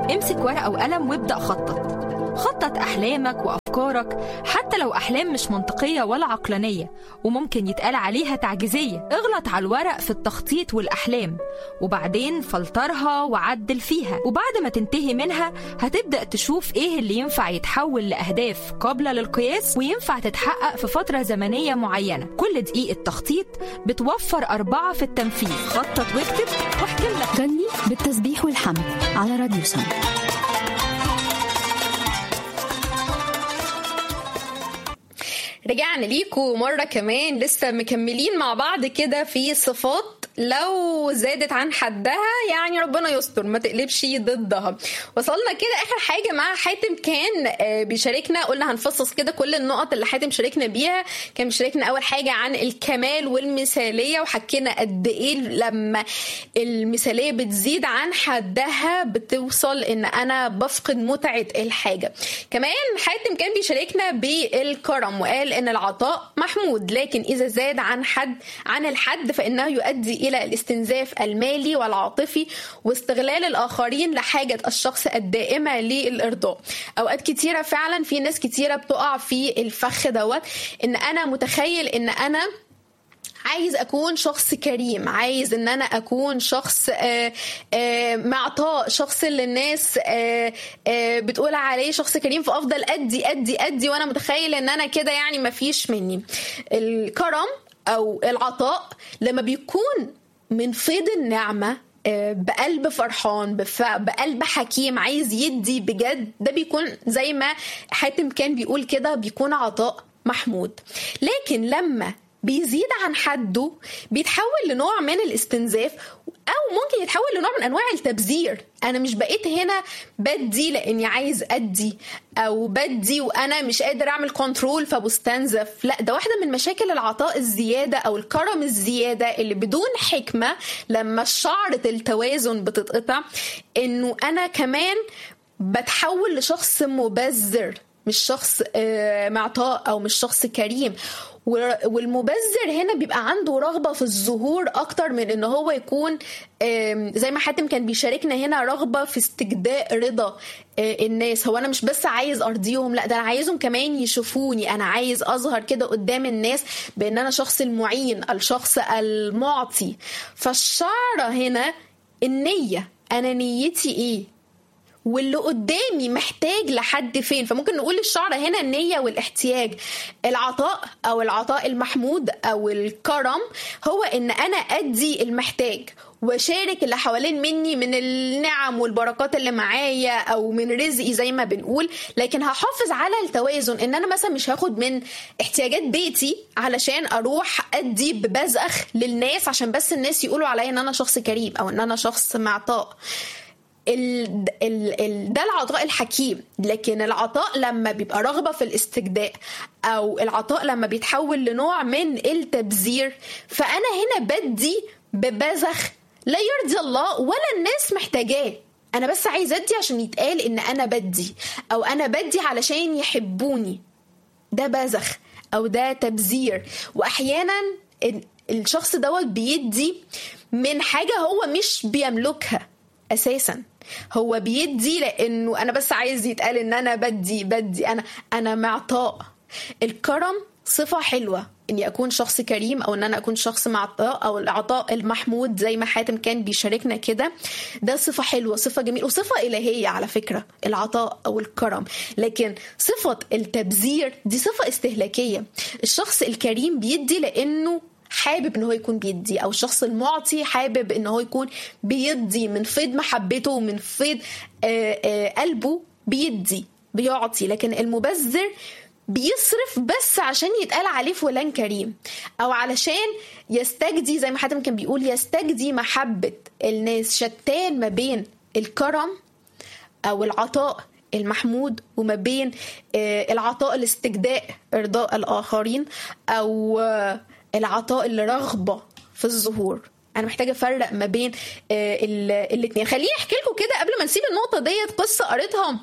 امسك ورقة وقلم وابدأ خطط خطط أحلامك وأفكارك حتى لو أحلام مش منطقية ولا عقلانية وممكن يتقال عليها تعجيزية اغلط على الورق في التخطيط والأحلام وبعدين فلترها وعدل فيها وبعد ما تنتهي منها هتبدأ تشوف إيه اللي ينفع يتحول لأهداف قابلة للقياس وينفع تتحقق في فترة زمنية معينة كل دقيقة تخطيط بتوفر أربعة في التنفيذ خطط واكتب واحكي لك غني بالتسبيح والحمد على راديو سم رجعنا ليكم مرة كمان لسه مكملين مع بعض كده في صفات لو زادت عن حدها يعني ربنا يستر ما تقلبش ضدها وصلنا كده اخر حاجه مع حاتم كان بيشاركنا قلنا هنفصص كده كل النقط اللي حاتم شاركنا بيها كان بيشاركنا اول حاجه عن الكمال والمثاليه وحكينا قد ايه لما المثاليه بتزيد عن حدها بتوصل ان انا بفقد متعه الحاجه كمان حاتم كان بيشاركنا بالكرم وقال ان العطاء محمود لكن اذا زاد عن حد عن الحد فانه يؤدي الى الاستنزاف المالي والعاطفي واستغلال الاخرين لحاجه الشخص الدائمه للارضاء اوقات كتيره فعلا في ناس كتيره بتقع في الفخ دوت ان انا متخيل ان انا عايز اكون شخص كريم عايز ان انا اكون شخص آآ آآ معطاء شخص اللي الناس آآ بتقول عليه شخص كريم فافضل ادي ادي ادي وانا متخيل ان انا كده يعني مفيش مني الكرم او العطاء لما بيكون من فيض النعمه بقلب فرحان بقلب حكيم عايز يدي بجد ده بيكون زي ما حاتم كان بيقول كده بيكون عطاء محمود لكن لما بيزيد عن حده بيتحول لنوع من الاستنزاف او ممكن يتحول لنوع من انواع التبذير انا مش بقيت هنا بدي لاني عايز ادي او بدي وانا مش قادر اعمل كنترول فبستنزف لا ده واحده من مشاكل العطاء الزياده او الكرم الزياده اللي بدون حكمه لما شعره التوازن بتتقطع انه انا كمان بتحول لشخص مبذر مش شخص معطاء او مش شخص كريم والمبذر هنا بيبقى عنده رغبه في الظهور اكتر من ان هو يكون زي ما حاتم كان بيشاركنا هنا رغبه في استجداء رضا الناس هو انا مش بس عايز ارضيهم لا ده انا عايزهم كمان يشوفوني انا عايز اظهر كده قدام الناس بان انا شخص المعين الشخص المعطي فالشعره هنا النيه انا نيتي ايه واللي قدامي محتاج لحد فين فممكن نقول الشعر هنا النية والاحتياج العطاء أو العطاء المحمود أو الكرم هو إن أنا أدي المحتاج واشارك اللي حوالين مني من النعم والبركات اللي معايا او من رزقي زي ما بنقول لكن هحافظ على التوازن ان انا مثلا مش هاخد من احتياجات بيتي علشان اروح ادي ببزخ للناس عشان بس الناس يقولوا عليا ان انا شخص كريم او ان انا شخص معطاء ال ال ال ده العطاء الحكيم لكن العطاء لما بيبقى رغبه في الاستجداء او العطاء لما بيتحول لنوع من التبذير فانا هنا بدي ببذخ لا يرضي الله ولا الناس محتاجاه انا بس عايز ادي عشان يتقال ان انا بدي او انا بدي علشان يحبوني ده بذخ او ده تبذير واحيانا الشخص دوت بيدي من حاجه هو مش بيملكها اساسا هو بيدي لانه انا بس عايز يتقال ان انا بدي بدي انا انا معطاء الكرم صفه حلوه اني اكون شخص كريم او ان انا اكون شخص معطاء او العطاء المحمود زي ما حاتم كان بيشاركنا كده ده صفه حلوه صفه جميله وصفه الهيه على فكره العطاء او الكرم لكن صفه التبذير دي صفه استهلاكيه الشخص الكريم بيدي لانه حابب ان هو يكون بيدي او الشخص المعطي حابب ان هو يكون بيدي من فيض محبته ومن فيض قلبه بيدي بيعطي لكن المبذر بيصرف بس عشان يتقال عليه فلان كريم او علشان يستجدي زي ما حاتم كان بيقول يستجدي محبة الناس شتان ما بين الكرم او العطاء المحمود وما بين العطاء الاستجداء ارضاء الاخرين او العطاء اللي رغبه في الظهور انا محتاجه افرق ما بين الاثنين خليني احكي لكم كده قبل ما نسيب النقطه ديت قصه قريتها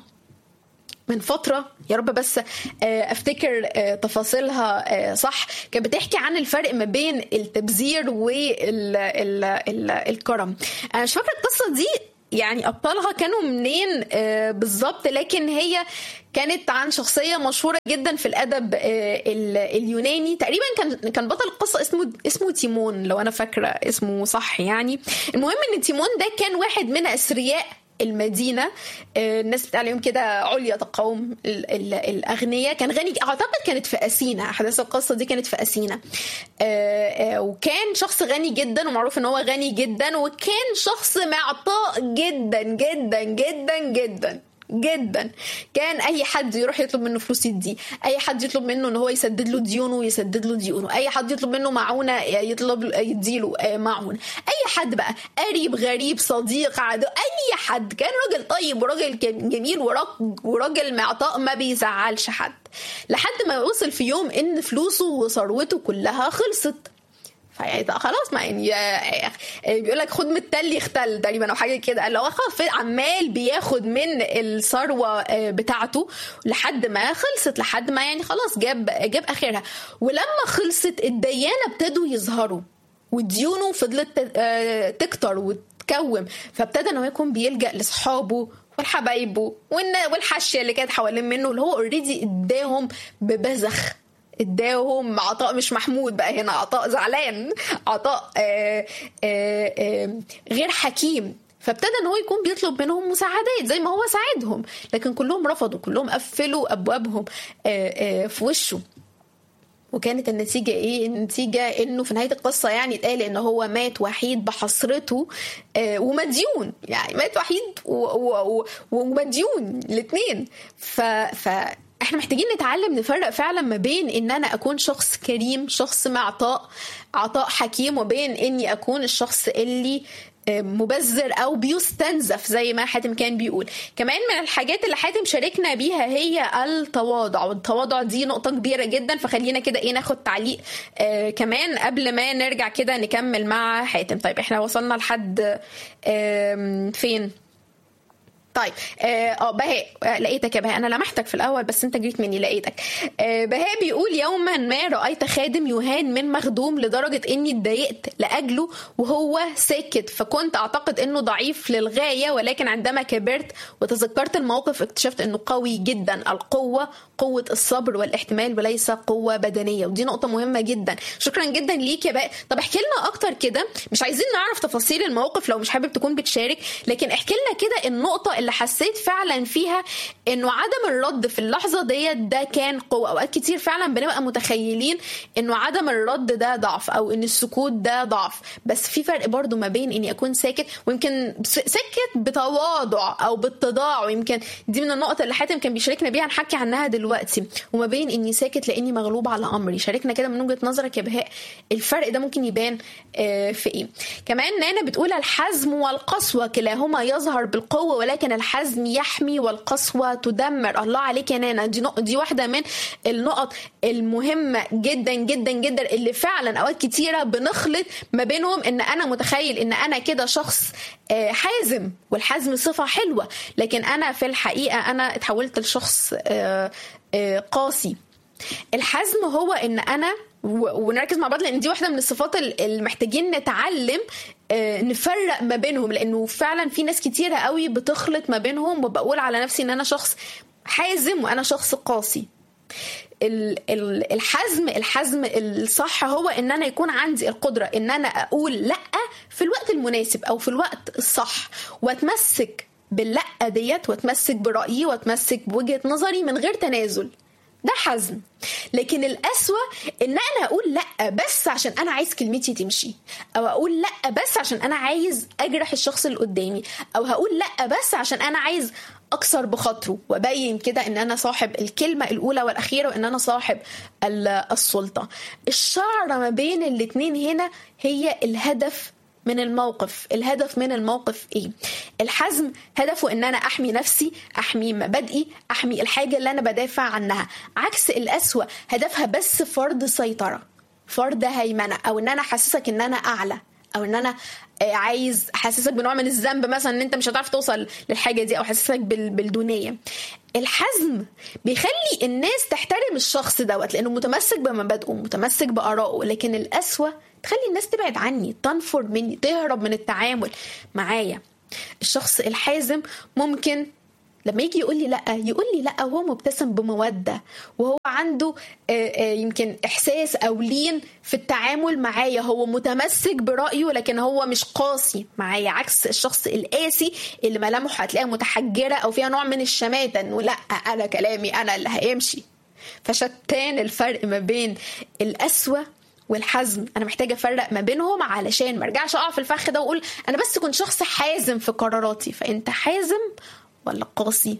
من فترة يا رب بس افتكر تفاصيلها صح كانت بتحكي عن الفرق ما بين التبذير والكرم انا مش فاكره القصه دي يعني ابطالها كانوا منين آه، بالظبط لكن هي كانت عن شخصيه مشهوره جدا في الادب آه، ال- اليوناني تقريبا كان كان بطل القصه اسمه اسمه تيمون لو انا فاكره اسمه صح يعني المهم ان تيمون ده كان واحد من اثرياء المدينة آه، الناس بتاع عليهم كده عليا القوم ال- ال- الأغنياء كان غني أعتقد كانت في أثينا أحداث القصة دي كانت في أثينا آه، آه، وكان شخص غني جدا ومعروف إن هو غني جدا وكان شخص معطاء جدا جدا جدا جدا جدا كان اي حد يروح يطلب منه فلوس يديه اي حد يطلب منه ان هو يسدد له ديونه يسدد له ديونه اي حد يطلب منه معونه يطلب يديله آه، معون اي حد بقى قريب غريب صديق عدو اي حد كان راجل طيب وراجل كان جميل وراج- وراجل معطاء ما بيزعلش حد لحد ما وصل في يوم ان فلوسه وثروته كلها خلصت فيعني ده خلاص ما يعني آه، بيقول لك خد من التل يختل تقريبا او حاجه كده اللي هو خلاص في- عمال بياخد من الثروه آه، بتاعته لحد ما خلصت لحد ما يعني خلاص جاب جاب اخرها ولما خلصت الديانه ابتدوا يظهروا وديونه فضلت آه، تكتر وتكوم فابتدى ان هو يكون بيلجا لاصحابه والحبايبه والن- والحاشيه اللي كانت حوالين منه اللي هو اوريدي اداهم ببذخ اداهم عطاء مش محمود بقى هنا عطاء زعلان عطاء آه آه آه غير حكيم فابتدى ان هو يكون بيطلب منهم مساعدات زي ما هو ساعدهم لكن كلهم رفضوا كلهم قفلوا ابوابهم آه آه في وشه وكانت النتيجة ايه؟ النتيجة انه في نهاية القصة يعني اتقال ان هو مات وحيد بحسرته آه، ومديون يعني مات وحيد و- و- و- ومديون الاثنين ف, ف احنا محتاجين نتعلم نفرق فعلا ما بين ان انا اكون شخص كريم شخص معطاء عطاء حكيم وبين اني اكون الشخص اللي مبذر او بيستنزف زي ما حاتم كان بيقول كمان من الحاجات اللي حاتم شاركنا بيها هي التواضع والتواضع دي نقطه كبيره جدا فخلينا كده ايه ناخد تعليق آه كمان قبل ما نرجع كده نكمل مع حاتم طيب احنا وصلنا لحد آه فين طيب اه آه، بهاء آه، لقيتك يا بهاء انا لمحتك في الاول بس انت جريت مني لقيتك آه بهاء بيقول يوما ما رايت خادم يهان من مخدوم لدرجه اني اتضايقت لاجله وهو ساكت فكنت اعتقد انه ضعيف للغايه ولكن عندما كبرت وتذكرت الموقف اكتشفت انه قوي جدا القوه قوه الصبر والاحتمال وليس قوه بدنيه ودي نقطه مهمه جدا شكرا جدا ليك يا بهاء طب احكي لنا اكتر كده مش عايزين نعرف تفاصيل الموقف لو مش حابب تكون بتشارك لكن احكي لنا كده النقطه اللي حسيت فعلا فيها انه عدم الرد في اللحظه ديت ده كان قوه اوقات كتير فعلا بنبقى متخيلين انه عدم الرد ده ضعف او ان السكوت ده ضعف بس في فرق برضو ما بين اني اكون ساكت ويمكن س- ساكت بتواضع او باتضاع ويمكن دي من النقط اللي حاتم كان بيشاركنا بيها نحكي عنها دلوقتي وما بين اني ساكت لاني مغلوب على امري شاركنا كده من وجهه نظرك يا بهاء الفرق ده ممكن يبان آه، في ايه كمان نانا بتقول الحزم والقسوه كلاهما يظهر بالقوه ولكن الحزم يحمي والقسوه تدمر الله عليك يا نانا دي نقطة دي واحده من النقط المهمه جدا جدا جدا اللي فعلا اوقات كتيره بنخلط ما بينهم ان انا متخيل ان انا كده شخص آه، حازم والحزم صفه حلوه لكن انا في الحقيقه انا اتحولت لشخص آه، آه، قاسي الحزم هو ان انا و- ونركز مع بعض لان دي واحده من الصفات ال- اللي محتاجين نتعلم آه، نفرق ما بينهم لانه فعلا في ناس كتيره قوي بتخلط ما بينهم وبقول على نفسي ان انا شخص حازم وانا شخص قاسي ال- ال- الحزم الحزم الصح هو ان انا يكون عندي القدره ان انا اقول لا في الوقت المناسب او في الوقت الصح واتمسك باللا ديت واتمسك برايي واتمسك بوجهه نظري من غير تنازل ده حزم لكن الأسوأ ان انا اقول لا بس عشان انا عايز كلمتي تمشي او اقول لا بس عشان انا عايز اجرح الشخص اللي قدامي او هقول لا بس عشان انا عايز اكسر بخاطره وابين كده ان انا صاحب الكلمه الاولى والاخيره وان انا صاحب ال- السلطه الشعره ما بين الاتنين هنا هي الهدف من الموقف الهدف من الموقف ايه الحزم هدفه ان انا احمي نفسي احمي مبادئي احمي الحاجه اللي انا بدافع عنها عكس الاسوأ هدفها بس فرض سيطره فرض هيمنه او ان انا احسسك ان انا اعلى او ان انا آه، عايز احسسك بنوع من الذنب مثلا ان انت مش هتعرف توصل للحاجه دي او احسسك بال- بالدونيه الحزم بيخلي الناس تحترم الشخص دوت لانه متمسك بمبادئه متمسك بارائه لكن الاسوأ تخلي الناس تبعد عني تنفر مني تهرب من التعامل معايا الشخص الحازم ممكن لما يجي يقول لي لا يقول لي لا وهو مبتسم بموده وهو عنده يمكن احساس او لين في التعامل معايا هو متمسك برايه لكن هو مش قاسي معايا عكس الشخص القاسي اللي ملامحه هتلاقيها متحجره او فيها نوع من الشماته انه لا انا كلامي انا اللي هيمشي فشتان الفرق ما بين القسوه والحزم انا محتاجه افرق ما بينهم علشان ما ارجعش اقع في الفخ ده واقول انا بس كنت شخص حازم في قراراتي فانت حازم ولا قاسي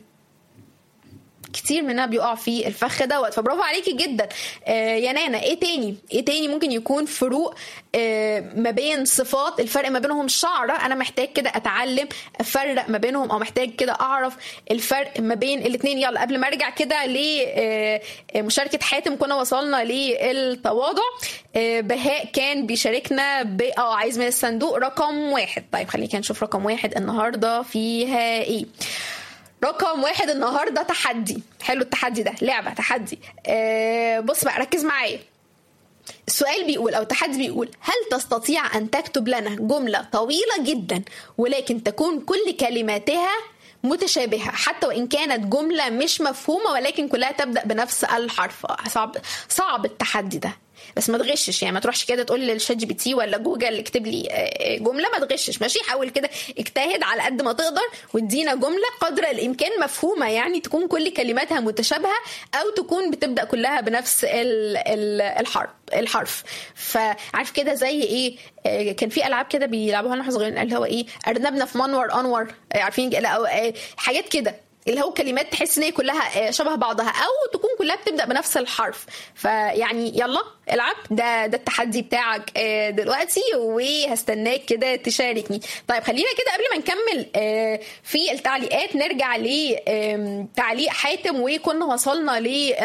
كتير مننا بيقع في الفخ دوت فبرافو عليكي جدا آه يا نانا ايه تاني ايه تاني ممكن يكون فروق آه ما بين صفات الفرق ما بينهم شعرة انا محتاج كده اتعلم افرق ما بينهم او محتاج كده اعرف الفرق ما بين الاثنين يلا قبل ما ارجع كده لمشاركة حاتم كنا وصلنا للتواضع آه بهاء كان بيشاركنا ب اه عايز من الصندوق رقم واحد طيب خلينا نشوف رقم واحد النهارده فيها ايه رقم واحد النهارده تحدي حلو التحدي ده لعبه تحدي آه بص بقى ركز معايا السؤال بيقول او التحدي بيقول هل تستطيع ان تكتب لنا جمله طويله جدا ولكن تكون كل كلماتها متشابهه حتى وان كانت جمله مش مفهومه ولكن كلها تبدا بنفس الحرف صعب صعب التحدي ده بس ما تغشش يعني ما تروحش كده تقول للشات جي بي تي ولا جوجل اكتب لي جمله ما تغشش ماشي حاول كده اجتهد على قد ما تقدر وادينا جمله قدر الامكان مفهومه يعني تكون كل كلماتها متشابهه او تكون بتبدا كلها بنفس ال ال الحرف الحرف فعارف كده زي ايه كان في العاب كده بيلعبوها واحنا صغيرين اللي هو ايه ارنبنا في منور انور عارفين لا حاجات كده اللي هو كلمات تحس ان هي كلها شبه بعضها او تكون كلها بتبدا بنفس الحرف فيعني يلا العب ده ده التحدي بتاعك دلوقتي وهستناك كده تشاركني طيب خلينا كده قبل ما نكمل في التعليقات نرجع لتعليق حاتم وكنا وصلنا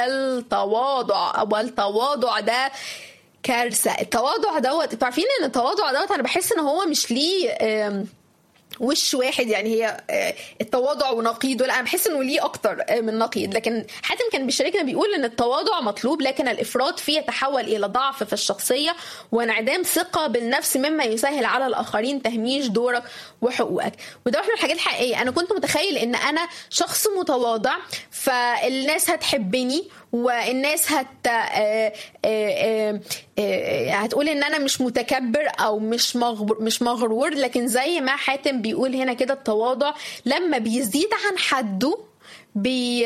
للتواضع او التواضع ده كارثه التواضع دوت انتوا عارفين ان التواضع دوت انا بحس ان هو مش ليه وش واحد يعني هي التواضع ونقيض لا انا بحس انه ليه اكتر من نقيض لكن حاتم كان بيشاركنا بيقول ان التواضع مطلوب لكن الافراط فيه يتحول الى ضعف في الشخصيه وانعدام ثقه بالنفس مما يسهل على الاخرين تهميش دورك وحقوقك وده واحده من الحاجات الحقيقيه انا كنت متخيل ان انا شخص متواضع فالناس هتحبني والناس هت آآ آآ آآ هتقول ان انا مش متكبر او مش مغرور مش مغرور لكن زي ما حاتم بيقول هنا كده التواضع لما بيزيد عن حده بي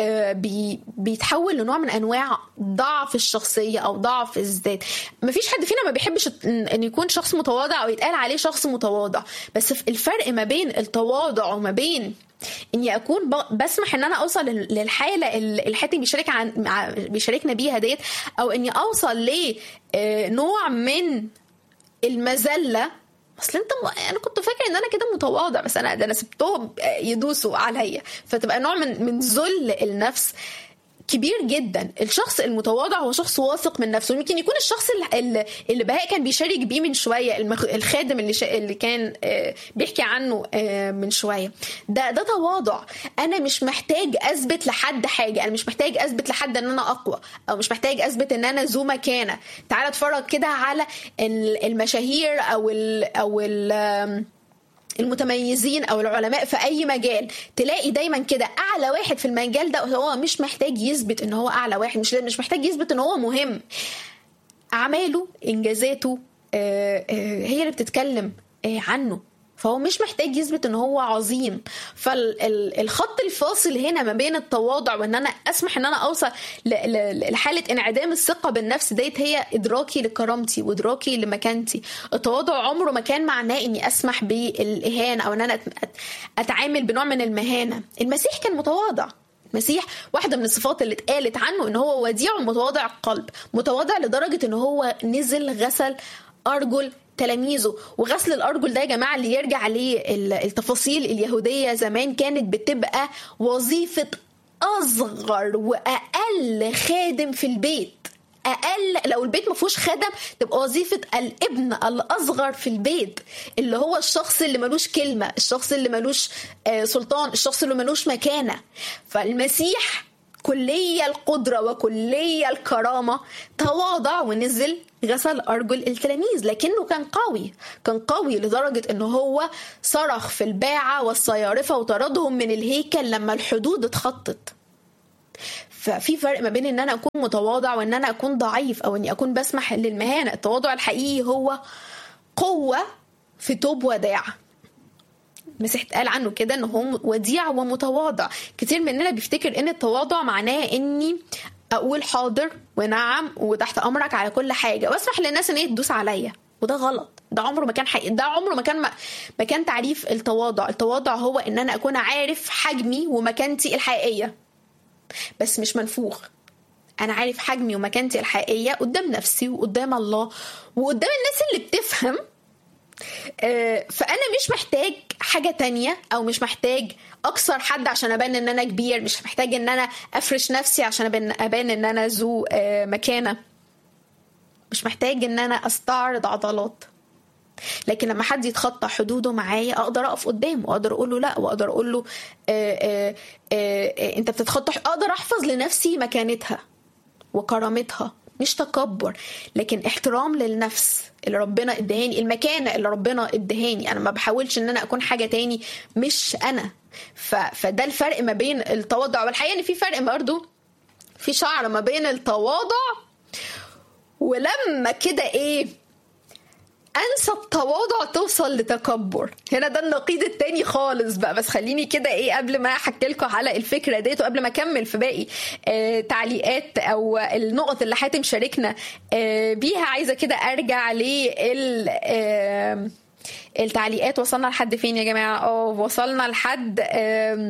بي بيتحول لنوع من انواع ضعف الشخصيه او ضعف الذات مفيش حد فينا ما بيحبش ان يكون شخص متواضع او يتقال عليه شخص متواضع بس الفرق ما بين التواضع وما بين اني اكون بسمح ان انا اوصل للحاله اللي حاتم بيشارك عن بيشاركنا بيها ديت او اني اوصل لنوع من المذله اصل انت م... انا كنت فاكر ان انا كده متواضع بس انا ده انا سبتهم يدوسوا عليا فتبقى نوع من من ذل النفس كبير جدا الشخص المتواضع هو شخص واثق من نفسه يمكن يكون الشخص اللي, اللي بهاء كان بيشارك بيه من شويه المخ... الخادم اللي, ش... اللي كان بيحكي عنه من شويه ده ده تواضع انا مش محتاج اثبت لحد حاجه انا مش محتاج اثبت لحد ان انا اقوى او مش محتاج اثبت ان انا ذو مكانه تعال اتفرج كده على المشاهير او ال او ال المتميزين او العلماء في اي مجال تلاقي دايما كده اعلى واحد في المجال ده هو مش محتاج يثبت ان هو اعلى واحد مش مش محتاج يثبت ان هو مهم اعماله انجازاته هي اللي بتتكلم عنه فهو مش محتاج يثبت ان هو عظيم فالخط الفاصل هنا ما بين التواضع وان انا اسمح ان انا اوصل لحاله انعدام الثقه بالنفس ديت هي ادراكي لكرامتي وادراكي لمكانتي التواضع عمره ما كان معناه اني اسمح بالاهانه او ان انا اتعامل بنوع من المهانه المسيح كان متواضع المسيح واحدة من الصفات اللي اتقالت عنه ان هو وديع ومتواضع القلب متواضع لدرجة ان هو نزل غسل ارجل تلاميذه وغسل الارجل ده يا جماعه اللي يرجع للتفاصيل اليهوديه زمان كانت بتبقى وظيفه اصغر واقل خادم في البيت اقل لو البيت ما فيهوش خدم تبقى وظيفه الابن الاصغر في البيت اللي هو الشخص اللي ملوش كلمه الشخص اللي ملوش سلطان الشخص اللي ملوش مكانه فالمسيح كلية القدرة وكلية الكرامة تواضع ونزل غسل أرجل التلاميذ لكنه كان قوي كان قوي لدرجة أنه هو صرخ في الباعة والصيارفة وطردهم من الهيكل لما الحدود اتخطت ففي فرق ما بين ان انا اكون متواضع وان انا اكون ضعيف او اني اكون بسمح للمهانه التواضع الحقيقي هو قوه في توب وداع المسيح قال عنه كده ان هو وديع ومتواضع كتير مننا بيفتكر ان التواضع معناه اني اقول حاضر ونعم وتحت امرك على كل حاجه واسمح للناس ان هي تدوس عليا وده غلط ده عمره ما كان حقيقي ده عمره ما كان ما كان تعريف التواضع التواضع هو ان انا اكون عارف حجمي ومكانتي الحقيقيه بس مش منفوخ انا عارف حجمي ومكانتي الحقيقيه قدام نفسي وقدام الله وقدام الناس اللي بتفهم فانا مش محتاج حاجه تانية او مش محتاج اكسر حد عشان ابان ان انا كبير مش محتاج ان انا افرش نفسي عشان ابان, أبان ان انا ذو مكانه مش محتاج ان انا استعرض عضلات لكن لما حد يتخطى حدوده معايا اقدر اقف قدامه واقدر اقول له لا واقدر اقول له آآ آآ آآ انت بتتخطى اقدر احفظ لنفسي مكانتها وكرامتها مش تكبر لكن احترام للنفس اللي ربنا ادهاني المكانه اللي ربنا ادهاني انا ما بحاولش ان انا اكون حاجه تاني مش انا ف... فده الفرق ما بين التواضع والحقيقه ان في فرق برضه في شعر ما بين التواضع ولما كده ايه انسى التواضع توصل لتكبر هنا ده النقيض التاني خالص بقى بس خليني كده ايه قبل ما احكي لكم على الفكره ديت وقبل ما اكمل في باقي آه تعليقات او النقط اللي حاتم شاركنا آه بيها عايزه كده ارجع لل آه التعليقات وصلنا لحد فين يا جماعه اه وصلنا لحد آه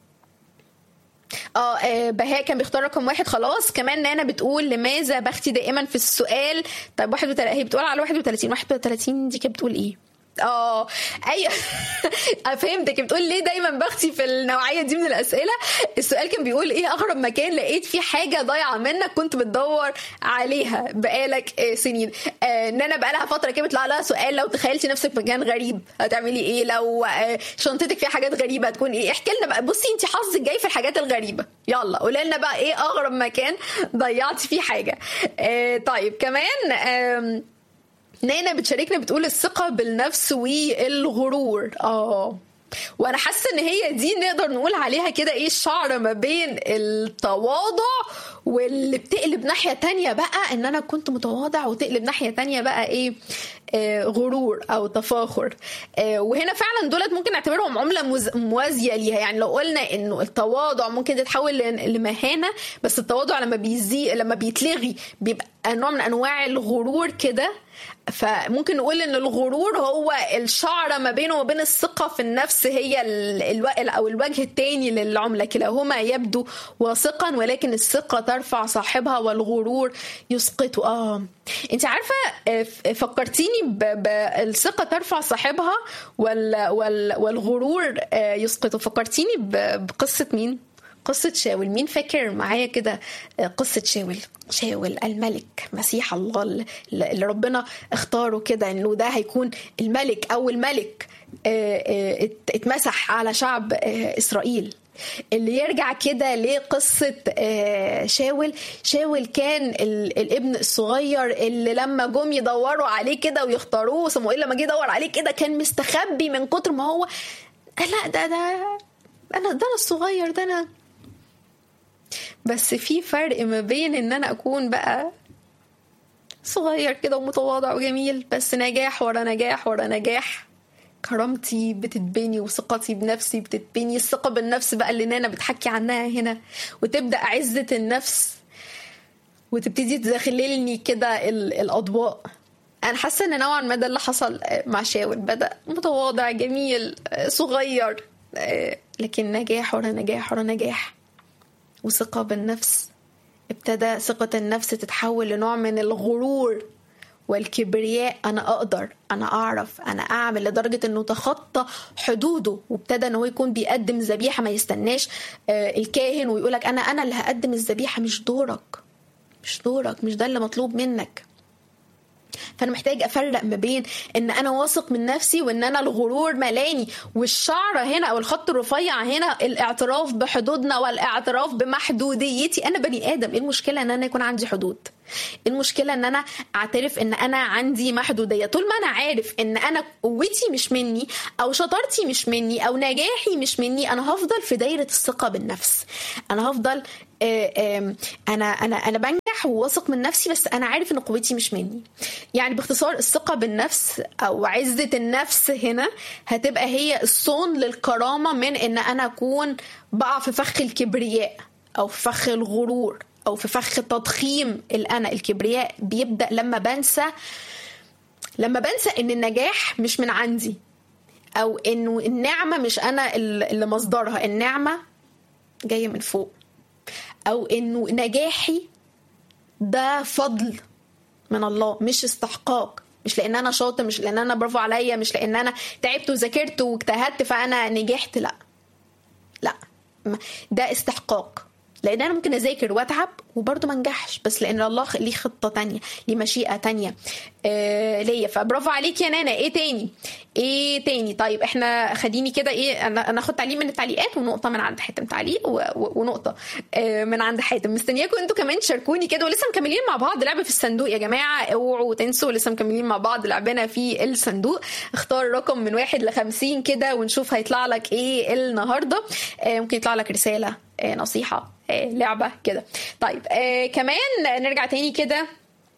اه بهاء كان بيختار رقم واحد خلاص كمان نانا بتقول لماذا بختي دائما في السؤال طيب 31 هي بتقول على 31 31 دي كانت بتقول ايه؟ اه ايوه فهمتك بتقول ليه دايما بختي في النوعيه دي من الاسئله السؤال كان بيقول ايه اغرب مكان لقيت فيه حاجه ضايعه منك كنت بتدور عليها بقالك سنين آه ان انا بقالها فتره كده بيطلع لها سؤال لو تخيلتي نفسك في مكان غريب هتعملي ايه لو آه شنطتك فيها حاجات غريبه هتكون ايه احكي لنا بقى بصي انت حظك جاي في الحاجات الغريبه يلا قولي لنا بقى ايه اغرب مكان ضيعتي فيه حاجه آه طيب كمان آه نانا بتشاركنا بتقول الثقة بالنفس والغرور اه وانا حاسه ان هي دي نقدر نقول عليها كده ايه الشعر ما بين التواضع واللي بتقلب ناحيه تانية بقى ان انا كنت متواضع وتقلب ناحيه تانية بقى ايه آه غرور او تفاخر آه وهنا فعلا دولت ممكن نعتبرهم عمله موازيه ليها يعني لو قلنا انه التواضع ممكن تتحول لمهانه بس التواضع لما بيزي لما بيتلغي بيبقى نوع من انواع الغرور كده فممكن نقول ان الغرور هو الشعرة ما بينه وبين الثقة في النفس هي الو... او الوجه الثاني للعملة كلاهما يبدو واثقا ولكن الثقة ترفع صاحبها والغرور يسقطه اه انت عارفة فكرتيني بالثقة ترفع صاحبها وال... وال... والغرور يسقطه فكرتيني بقصة مين؟ قصة شاول مين فاكر معايا كده قصة شاول شاول الملك مسيح الله اللي ربنا اختاره كده انه ده هيكون الملك او الملك اتمسح على شعب اسرائيل اللي يرجع كده لقصة شاول شاول كان الابن الصغير اللي لما جم يدوروا عليه كده ويختاروه صموئيل لما جه يدور عليه كده كان مستخبي من كتر ما هو لا ده ده انا ده انا الصغير ده انا بس في فرق ما بين ان انا اكون بقى صغير كده ومتواضع وجميل بس نجاح ورا نجاح ورا نجاح كرامتي بتتبني وثقتي بنفسي بتتبني الثقة بالنفس بقى اللي نانا بتحكي عنها هنا وتبدأ عزة النفس وتبتدي تدخللني كده الأضواء أنا حاسة إن نوعا ما ده اللي حصل مع شاول بدأ متواضع جميل صغير لكن نجاح ورا نجاح ورا نجاح وثقة بالنفس ابتدى ثقة النفس تتحول لنوع من الغرور والكبرياء انا اقدر انا اعرف انا اعمل لدرجه انه تخطى حدوده وابتدى ان هو يكون بيقدم ذبيحه ما يستناش الكاهن ويقولك انا انا اللي هقدم الذبيحه مش دورك مش دورك مش ده اللي مطلوب منك فانا محتاج افرق ما بين ان انا واثق من نفسي وان انا الغرور ملاني والشعره هنا او الخط الرفيع هنا الاعتراف بحدودنا والاعتراف بمحدوديتي انا بني ادم ايه المشكله ان انا يكون عندي حدود المشكله ان انا اعترف ان انا عندي محدوديه طول ما انا عارف ان انا قوتي مش مني او شطارتي مش مني او نجاحي مش مني انا هفضل في دايره الثقه بالنفس انا هفضل انا انا انا بنجح وواثق من نفسي بس انا عارف ان قوتي مش مني يعني باختصار الثقه بالنفس او عزه النفس هنا هتبقى هي الصون للكرامه من ان انا اكون بقع في فخ الكبرياء او في فخ الغرور او في فخ تضخيم الانا الكبرياء بيبدا لما بنسى لما بنسى ان النجاح مش من عندي او انه النعمه مش انا اللي مصدرها النعمه جايه من فوق او انه نجاحي ده فضل من الله مش استحقاق مش لان انا شاطر مش لان انا برافو عليا مش لان انا تعبت وذاكرت واجتهدت فانا نجحت لا لا ده استحقاق لان انا ممكن اذاكر واتعب وبرضه ما انجحش بس لان الله ليه خطه تانية ليه مشيئه تانية آه ليا فبرافو عليك يا نانا ايه تاني ايه تاني طيب احنا خليني كده ايه انا انا اخد تعليق من التعليقات ونقطه من عند حاتم تعليق و... و... ونقطه آه من عند حاتم مستنياكم انتوا كمان تشاركوني كده ولسه مكملين مع بعض لعبه في الصندوق يا جماعه اوعوا تنسوا لسه مكملين مع بعض لعبنا في الصندوق اختار رقم من واحد ل 50 كده ونشوف هيطلع لك ايه النهارده آه ممكن يطلع لك رساله آه نصيحه آه لعبه كده طيب آه كمان نرجع تاني كده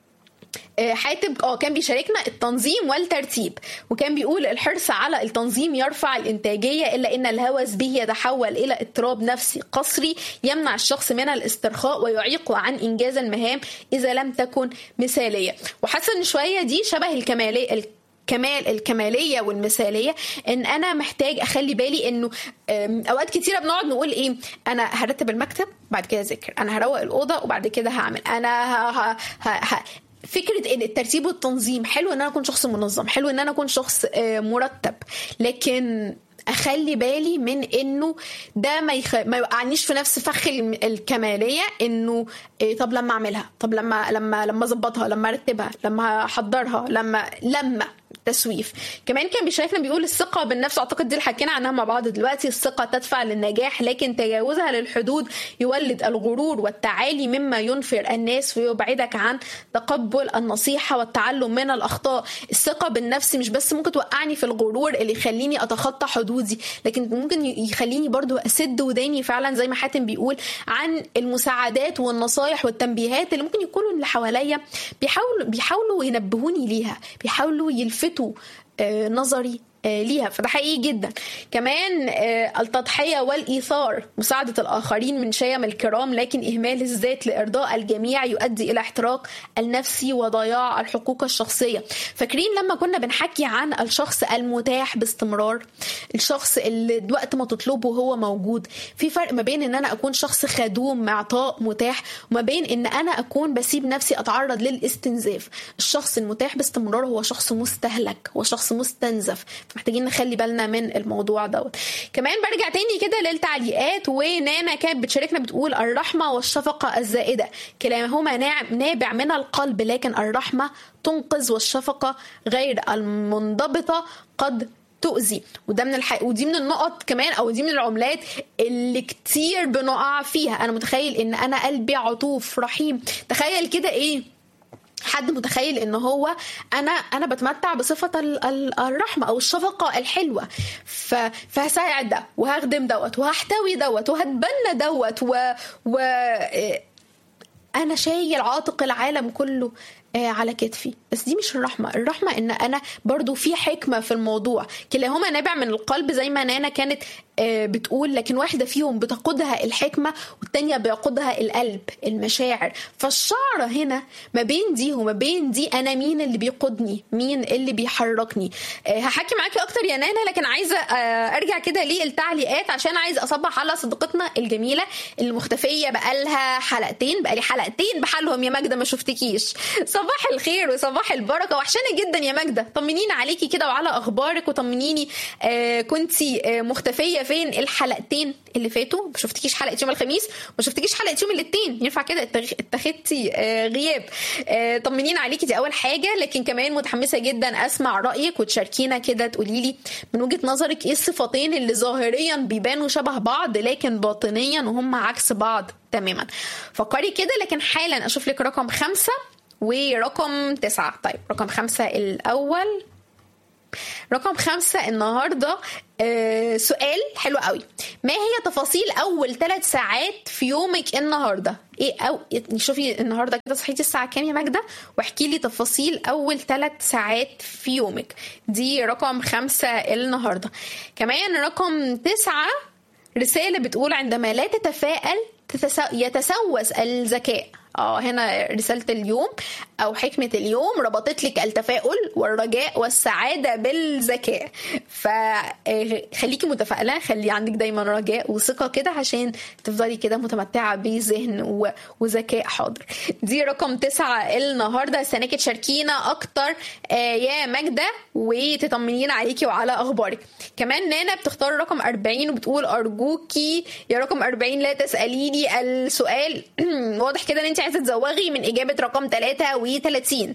حاتم اه كان بيشاركنا التنظيم والترتيب وكان بيقول الحرص على التنظيم يرفع الانتاجيه الا ان الهوس به يتحول الى اضطراب نفسي قصري يمنع الشخص من الاسترخاء ويعيقه عن انجاز المهام اذا لم تكن مثاليه وحاسه ان شويه دي شبه الكماليه كمال الكماليه والمثاليه ان انا محتاج اخلي بالي انه اوقات كتيره بنقعد نقول ايه انا هرتب المكتب بعد كده اذاكر انا هروق الاوضه وبعد كده هعمل انا ها ها ها فكره ان الترتيب والتنظيم حلو ان انا اكون شخص منظم حلو ان انا اكون شخص مرتب لكن اخلي بالي من انه ده ما يخ... ما يوقعنيش في نفس فخ الكماليه انه إيه طب لما اعملها طب لما لما لما اظبطها لما ارتبها لما احضرها لما لما تسويف كمان كان بيشاركنا بيقول الثقة بالنفس أعتقد دي اللي حكينا عنها مع بعض دلوقتي الثقة تدفع للنجاح لكن تجاوزها للحدود يولد الغرور والتعالي مما ينفر الناس ويبعدك عن تقبل النصيحة والتعلم من الأخطاء الثقة بالنفس مش بس ممكن توقعني في الغرور اللي يخليني أتخطى حدودي لكن ممكن يخليني برضو أسد وداني فعلا زي ما حاتم بيقول عن المساعدات والنصايح والتنبيهات اللي ممكن يكونوا اللي حواليا بيحاولوا بيحاولوا ينبهوني ليها بيحاولوا يلفتوا نظري ليها فده حقيقي جدا كمان التضحية والإيثار مساعدة الآخرين من شيم الكرام لكن إهمال الذات لإرضاء الجميع يؤدي إلى احتراق النفسي وضياع الحقوق الشخصية فاكرين لما كنا بنحكي عن الشخص المتاح باستمرار الشخص اللي وقت ما تطلبه هو موجود في فرق ما بين ان انا اكون شخص خدوم معطاء متاح وما بين ان انا اكون بسيب نفسي اتعرض للاستنزاف الشخص المتاح باستمرار هو شخص مستهلك هو شخص مستنزف محتاجين نخلي بالنا من الموضوع دوت كمان برجع تاني كده للتعليقات ونانا كانت بتشاركنا بتقول الرحمه والشفقه الزائده كلاهما نابع من القلب لكن الرحمه تنقذ والشفقه غير المنضبطه قد تؤذي وده من الح... ودي من النقط كمان او دي من العملات اللي كتير بنقع فيها انا متخيل ان انا قلبي عطوف رحيم تخيل كده ايه حد متخيل ان هو انا انا بتمتع بصفه الرحمه او الشفقه الحلوه ف... فهساعد ده وهخدم دوت وهحتوي دوت وهتبنى دوت و, و... انا شايل عاتق العالم كله على كتفي بس دي مش الرحمة الرحمة ان انا برضو في حكمة في الموضوع كلاهما نابع من القلب زي ما نانا كانت بتقول لكن واحدة فيهم بتقودها الحكمة والتانية بيقودها القلب المشاعر فالشعرة هنا ما بين دي وما بين دي انا مين اللي بيقودني مين اللي بيحركني هحكي معاكي اكتر يا نانا لكن عايزة ارجع كده للتعليقات عشان عايزة اصبح على صديقتنا الجميلة اللي مختفية بقالها حلقتين بقالي حلقتين بحالهم يا ماجدة ما شفتكيش صباح صباح الخير وصباح البركه وحشانه جدا يا ماجده طمنينا عليكي كده وعلى اخبارك وطمنيني آه كنتي آه مختفيه فين الحلقتين اللي فاتوا ما شفتكيش حلقه يوم الخميس ما شفتكيش حلقه يوم الاثنين ينفع كده اتخ- اتخذتي آه غياب آه طمنينا عليكي دي اول حاجه لكن كمان متحمسه جدا اسمع رايك وتشاركينا كده تقولي لي من وجهه نظرك ايه الصفتين اللي ظاهريا بيبانوا شبه بعض لكن باطنيا وهم عكس بعض تماما فكري كده لكن حالا اشوف لك رقم خمسة ورقم تسعة طيب رقم خمسة الأول رقم خمسة النهاردة آه سؤال حلو قوي ما هي تفاصيل أول ثلاث ساعات في يومك النهاردة إيه أو شوفي النهاردة كده صحيتي الساعة كام يا ماجدة واحكي لي تفاصيل أول ثلاث ساعات في يومك دي رقم خمسة النهاردة كمان رقم تسعة رسالة بتقول عندما لا تتفائل تتسو... يتسوس الذكاء اه هنا رسالة اليوم أو حكمة اليوم ربطت لك التفاؤل والرجاء والسعادة بالذكاء فخليكي متفائلة خلي عندك دايما رجاء وثقة كده عشان تفضلي كده متمتعة بذهن و... وذكاء حاضر دي رقم تسعة النهاردة استناكي تشاركينا أكتر آه يا ماجدة وتطمنينا عليكي وعلى أخبارك كمان نانا بتختار رقم 40 وبتقول أرجوكي يا رقم 40 لا تسأليني السؤال واضح كده ان انت عايزة تزوغي من إجابة رقم 33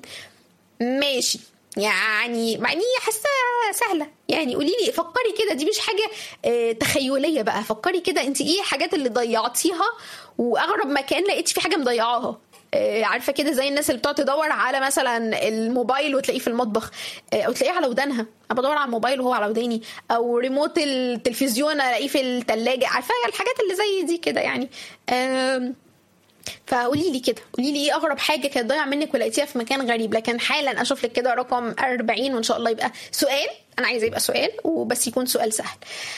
ماشي يعني مع اني حاسه سهله يعني قولي لي فكري كده دي مش حاجه آه، تخيليه بقى فكري كده انت ايه الحاجات اللي ضيعتيها واغرب مكان لقيتي في حاجه مضيعاها آه، عارفه كده زي الناس اللي بتقعد تدور على مثلا الموبايل وتلاقيه في المطبخ آه، او تلاقيه على ودانها انا بدور على الموبايل وهو على وداني او ريموت التلفزيون الاقيه في الثلاجه عارفه الحاجات اللي زي دي كده يعني آم، فقولي لي كده قولي لي ايه اغرب حاجه كانت ضايعه منك ولقيتيها في مكان غريب لكن حالا اشوف لك كده رقم 40 وان شاء الله يبقى سؤال انا عايزه يبقى سؤال وبس يكون سؤال سهل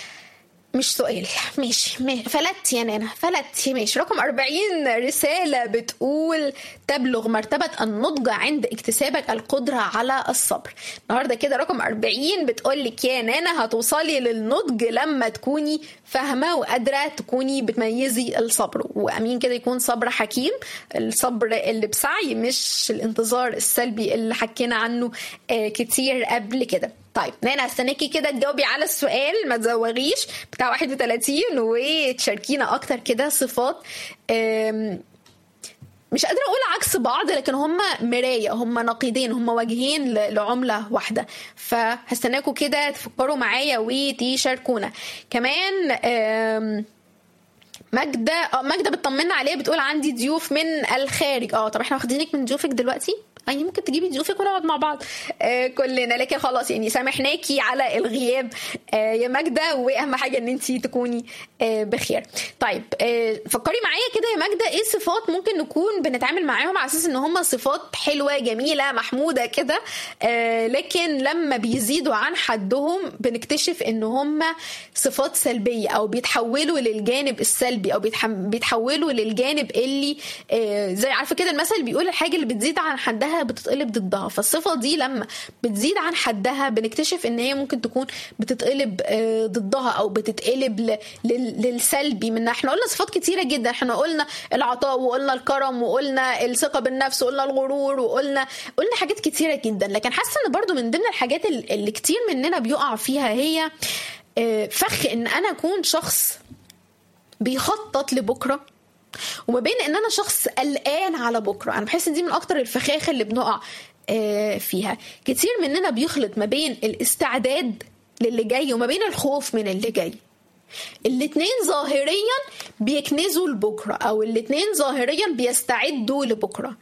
مش سؤال ماشي ماشي فلت يا نانا فلت ماشي رقم 40 رسالة بتقول تبلغ مرتبة النضج عند اكتسابك القدرة على الصبر النهاردة كده رقم 40 بتقول لك يا نانا هتوصلي للنضج لما تكوني فاهمة وقادرة تكوني بتميزي الصبر وأمين كده يكون صبر حكيم الصبر اللي بسعي مش الانتظار السلبي اللي حكينا عنه آه، كتير قبل كده طيب نانا استناكي كده تجاوبي على السؤال ما تزوغيش بتاع 31 وتشاركينا اكتر كده صفات أم، مش قادره اقول عكس بعض لكن هم مرايه هم نقيضين هم وجهين ل- لعمله واحده فهستناكوا كده تفكروا معايا وتشاركونا كمان أم، ماجدة اه ماجدة بتطمنا عليها بتقول عندي ضيوف من الخارج اه طب احنا واخدينك من ضيوفك دلوقتي يعني ممكن تجيبي ضيوفك ونقعد مع بعض آه كلنا لكن خلاص يعني سامحناكي على الغياب آه يا ماجدة واهم حاجة ان انت تكوني آه بخير طيب آه فكري معايا كده يا ماجدة ايه صفات ممكن نكون بنتعامل معاهم على اساس ان هم صفات حلوة جميلة محمودة كده آه لكن لما بيزيدوا عن حدهم بنكتشف ان هم صفات سلبية او بيتحولوا للجانب السلبي او بيتحم- بيتحولوا للجانب اللي آه، زي عارفه كده المثل بيقول الحاجه اللي بتزيد عن حدها بتتقلب ضدها فالصفه دي لما بتزيد عن حدها بنكتشف ان هي ممكن تكون بتتقلب آه، ضدها او بتتقلب ل- لل- للسلبي منها احنا قلنا صفات كتيره جدا احنا قلنا العطاء وقلنا الكرم وقلنا الثقه بالنفس وقلنا الغرور وقلنا قلنا حاجات كتيره جدا لكن حاسه ان برضو من ضمن الحاجات ال- اللي كتير مننا بيقع فيها هي آه، فخ ان انا اكون شخص بيخطط لبكره وما بين ان انا شخص قلقان على بكره انا بحس ان دي من اكتر الفخاخ اللي بنقع آه، فيها كتير مننا بيخلط ما بين الاستعداد للي جاي وما بين الخوف من اللي جاي الاتنين ظاهريا بيكنزوا لبكره او الاتنين ظاهريا بيستعدوا لبكره